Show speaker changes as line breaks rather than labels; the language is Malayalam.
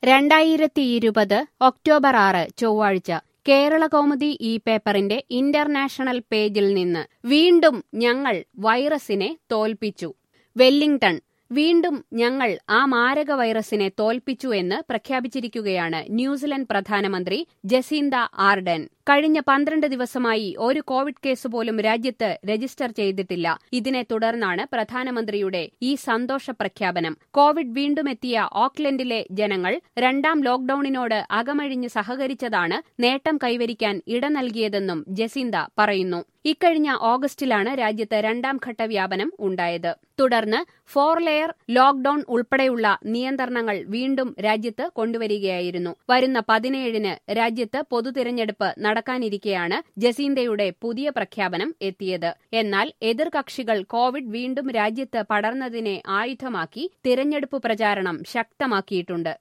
രണ്ടായിരത്തി ഇരുപത് ഒക്ടോബർ ആറ് ചൊവ്വാഴ്ച കേരളകൗമുദി ഈ പേപ്പറിന്റെ ഇന്റർനാഷണൽ പേജിൽ നിന്ന് വീണ്ടും ഞങ്ങൾ വൈറസിനെ തോൽപ്പിച്ചു വെല്ലിംഗ്ടൺ വീണ്ടും ഞങ്ങൾ ആ മാരക വൈറസിനെ തോൽപ്പിച്ചു എന്ന് പ്രഖ്യാപിച്ചിരിക്കുകയാണ് ന്യൂസിലൻഡ് പ്രധാനമന്ത്രി ജസീന്ത ആർഡൻ കഴിഞ്ഞ പന്ത്രണ്ട് ദിവസമായി ഒരു കോവിഡ് കേസ് പോലും രാജ്യത്ത് രജിസ്റ്റർ ചെയ്തിട്ടില്ല ഇതിനെ തുടർന്നാണ് പ്രധാനമന്ത്രിയുടെ ഈ സന്തോഷ പ്രഖ്യാപനം കോവിഡ് വീണ്ടും എത്തിയ ഓക്ലൻഡിലെ ജനങ്ങൾ രണ്ടാം ലോക്ഡൌണിനോട് അകമഴിഞ്ഞ് സഹകരിച്ചതാണ് നേട്ടം കൈവരിക്കാൻ ഇട നൽകിയതെന്നും ജസീന്ത പറയുന്നു ഇക്കഴിഞ്ഞ ഓഗസ്റ്റിലാണ് രാജ്യത്ത് രണ്ടാം ഘട്ട വ്യാപനം ഉണ്ടായത് തുടർന്ന് ഫോർ ലെയർ ലോക്ഡൌൺ ഉൾപ്പെടെയുള്ള നിയന്ത്രണങ്ങൾ വീണ്ടും രാജ്യത്ത് കൊണ്ടുവരികയായിരുന്നു വരുന്ന പതിനേഴിന് രാജ്യത്ത് പൊതുതിരഞ്ഞെടുപ്പ് നടക്കാനിരിക്കെയാണ് ജസീന്തയുടെ പുതിയ പ്രഖ്യാപനം എത്തിയത് എന്നാൽ എതിർകക്ഷികൾ കോവിഡ് വീണ്ടും രാജ്യത്ത് പടർന്നതിനെ ആയുധമാക്കി തിരഞ്ഞെടുപ്പ് പ്രചാരണം ശക്തമാക്കിയിട്ടുണ്ട്